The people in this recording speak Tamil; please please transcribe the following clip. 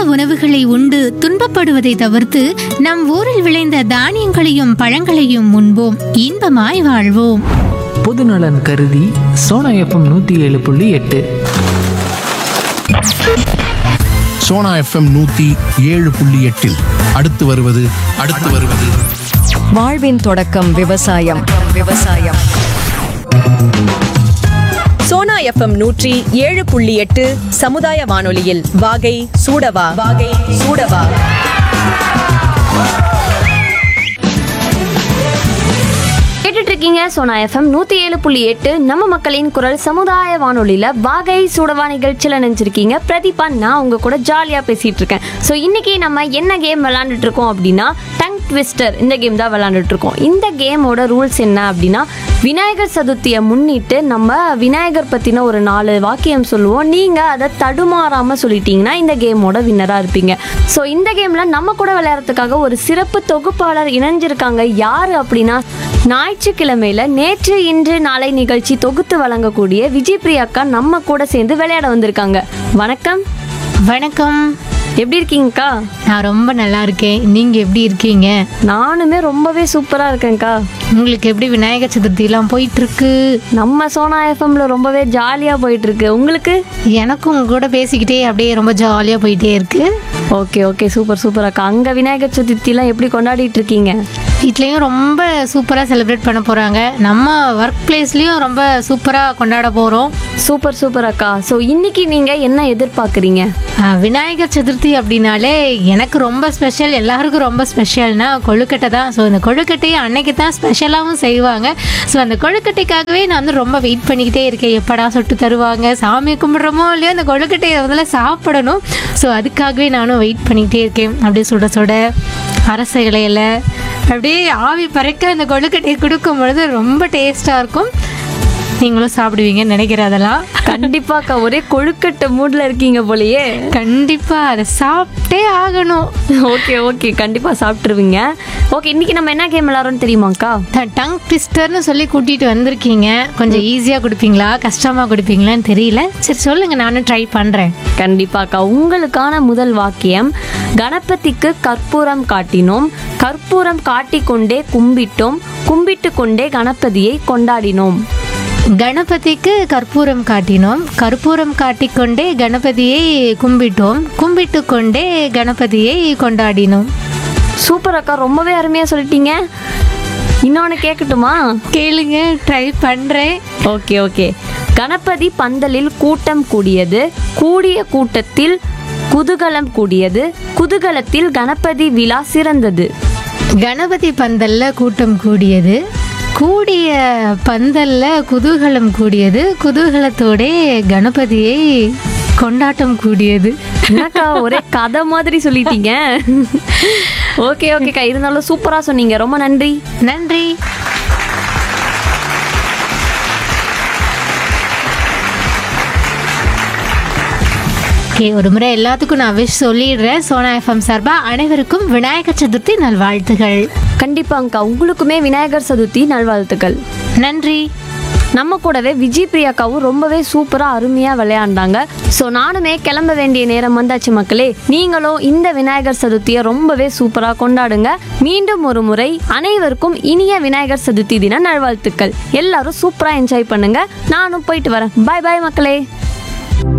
உணவுகளை உண்டு துன்பப்படுவதை தவிர்த்து நம் ஊரில் விளைந்த தானியங்களையும் பழங்களையும் உண்போம் இன்பமாய் வாழ்வோம் பொதுநலன் கருதி சோனா எஃப்எம் நூற்றி ஏழு புள்ளி எட்டு சோனா எஃப்எம் நூத்தி ஏழு புள்ளி எட்டில் அடுத்து வருவது அடுத்து வருவது வாழ்வின் தொடக்கம் விவசாயம் விவசாயம் சோனா எஃப்எம் நூற்றி ஏழு புள்ளி எட்டு சமுதாய வானொலியில் வாகை சூடவா வாகை சூடவா கேட்டுட்டு இருக்கீங்க சோனா எஃப்எம் நூற்றி ஏழு புள்ளி எட்டு நம்ம மக்களின் குரல் சமுதாய வானொலியில் வாகை சூடவா நிகழ்ச்சியில் நினைச்சிருக்கீங்க பிரதீபா நான் உங்க கூட ஜாலியாக பேசிட்டு இருக்கேன் ஸோ இன்னைக்கு நம்ம என்ன கேம் விளாண்டுட்டு இருக்கோம் அப்படின்னா டங் ட்விஸ்டர் இந்த கேம் தான் விளாண்டுட்டு இருக்கோம் இந்த கேமோட ரூல்ஸ் என்ன அப்படின்னா விநாயகர் சதுர்த்தியை முன்னிட்டு நம்ம விநாயகர் பற்றின ஒரு நாலு வாக்கியம் சொல்லுவோம் நீங்கள் அதை தடுமாறாமல் சொல்லிட்டீங்கன்னா இந்த கேமோட வின்னராக இருப்பீங்க ஸோ இந்த கேமில் நம்ம கூட விளையாடுறதுக்காக ஒரு சிறப்பு தொகுப்பாளர் இணைஞ்சிருக்காங்க யார் அப்படின்னா ஞாயிற்றுக்கிழமையில நேற்று இன்று நாளை நிகழ்ச்சி தொகுத்து வழங்கக்கூடிய விஜய் பிரியாக்கா நம்ம கூட சேர்ந்து விளையாட வந்திருக்காங்க வணக்கம் வணக்கம் எப்படி இருக்கீங்கக்கா நான் ரொம்ப நல்லா இருக்கேன் நீங்க எப்படி இருக்கீங்க நானுமே ரொம்பவே சூப்பரா இருக்கேன்க்கா உங்களுக்கு எப்படி விநாயகர் சதுர்த்திலாம் போயிட்டு இருக்கு நம்ம சோனா எஃப்எம்ல ரொம்பவே ஜாலியா போயிட்டு இருக்கு உங்களுக்கு எனக்கும் உங்க கூட பேசிக்கிட்டே அப்படியே ரொம்ப ஜாலியா போயிட்டே இருக்கு ஓகே ஓகே சூப்பர் சூப்பர் அக்கா அங்க விநாயகர் சதுர்த்திலாம் எப்படி கொண்டாடிட்டு இருக்கீங்க வீட்லேயும் ரொம்ப சூப்பராக செலிப்ரேட் பண்ண போகிறாங்க நம்ம ஒர்க் பிளேஸ்லேயும் ரொம்ப சூப்பராக கொண்டாட போகிறோம் சூப்பர் சூப்பர் அக்கா ஸோ இன்னைக்கு நீங்க என்ன எதிர்பார்க்குறீங்க விநாயகர் சதுர்த்தி அப்படின்னாலே எனக்கு ரொம்ப ஸ்பெஷல் எல்லாருக்கும் ரொம்ப ஸ்பெஷல்னா கொழுக்கட்டை தான் ஸோ அந்த கொழுக்கட்டையை அன்னைக்கு தான் ஸ்பெஷலாகவும் செய்வாங்க ஸோ அந்த கொழுக்கட்டைக்காகவே நான் வந்து ரொம்ப வெயிட் பண்ணிக்கிட்டே இருக்கேன் எப்படா சுட்டு தருவாங்க சாமி கும்பிட்றோமோ இல்லையோ அந்த கொழுக்கட்டையை முதல்ல சாப்பிடணும் ஸோ அதுக்காகவே நானும் வெயிட் பண்ணிக்கிட்டே இருக்கேன் அப்படியே சுட சுட அரச இலையில அப்படியே ஆவி பறக்க அந்த கொழுக்கட்டையை கொடுக்கும் பொழுது ரொம்ப டேஸ்ட்டாக இருக்கும் நீங்களும் சாப்பிடுவீங்கன்னு நினைக்கிறேன் அதெல்லாம் கண்டிப்பா அக்கா ஒரே கொழுக்கட்டை மூட்ல இருக்கீங்க போலயே கண்டிப்பா அதை சாப்பிட்டே ஆகணும் ஓகே ஓகே கண்டிப்பா சாப்பிட்டுருவீங்க ஓகே இன்னைக்கு நம்ம என்ன கேம் விளாட்றோம்னு தெரியுமாக்கா டங் ட்விஸ்டர்னு சொல்லி கூட்டிட்டு வந்திருக்கீங்க கொஞ்சம் ஈஸியா கொடுப்பீங்களா கஷ்டமா கொடுப்பீங்களான்னு தெரியல சரி சொல்லுங்க நானும் ட்ரை பண்றேன் கண்டிப்பாக்கா உங்களுக்கான முதல் வாக்கியம் கணபதிக்கு கற்பூரம் காட்டினோம் கற்பூரம் காட்டிக்கொண்டே கும்பிட்டோம் கும்பிட்டு கொண்டே கணபதியை கொண்டாடினோம் கணபதிக்கு கற்பூரம் காட்டினோம் கற்பூரம் காட்டிக்கொண்டே கணபதியை கும்பிட்டோம் கும்பிட்டு கொண்டே கணபதியை கொண்டாடினோம் சூப்பர் அக்கா ரொம்பவே அருமையா சொல்லிட்டீங்க இன்னொன்று கேட்கட்டுமா கேளுங்க ட்ரை பண்றேன் ஓகே ஓகே கணபதி பந்தலில் கூட்டம் கூடியது கூடிய கூட்டத்தில் குதூகலம் கூடியது குதூகலத்தில் கணபதி விழா சிறந்தது கணபதி பந்தல்ல கூட்டம் கூடியது கூடிய பந்தல்ல குதூகலம் கூடியது குதூகலத்தோட கணபதியை கொண்டாட்டம் கூடியது என்னக்கா ஒரே கதை மாதிரி சொல்லிட்டீங்க ஓகே ஓகேக்கா இருந்தாலும் சூப்பரா சொன்னீங்க ரொம்ப நன்றி நன்றி ஓகே ஒரு முறை எல்லாத்துக்கும் நான் விஷ் சொல்லிடுறேன் சோனா எஃப்எம் சார்பா அனைவருக்கும் விநாயகர் சதுர்த்தி நல்வாழ்த்துகள் கண்டிப்பாங்கக்கா உங்களுக்குமே விநாயகர் சதுர்த்தி நல்வாழ்த்துக்கள் நன்றி நம்ம கூடவே விஜய் பிரியாக்காவும் ரொம்பவே சூப்பராக அருமையாக விளையாண்டாங்க ஸோ நானுமே கிளம்ப வேண்டிய நேரம் வந்தாச்சு மக்களே நீங்களும் இந்த விநாயகர் சதுர்த்தியை ரொம்பவே சூப்பராக கொண்டாடுங்க மீண்டும் ஒரு முறை அனைவருக்கும் இனிய விநாயகர் சதுர்த்தி தின நல்வாழ்த்துக்கள் எல்லாரும் சூப்பராக என்ஜாய் பண்ணுங்க நானும் போயிட்டு வரேன் பாய் பாய் மக்களே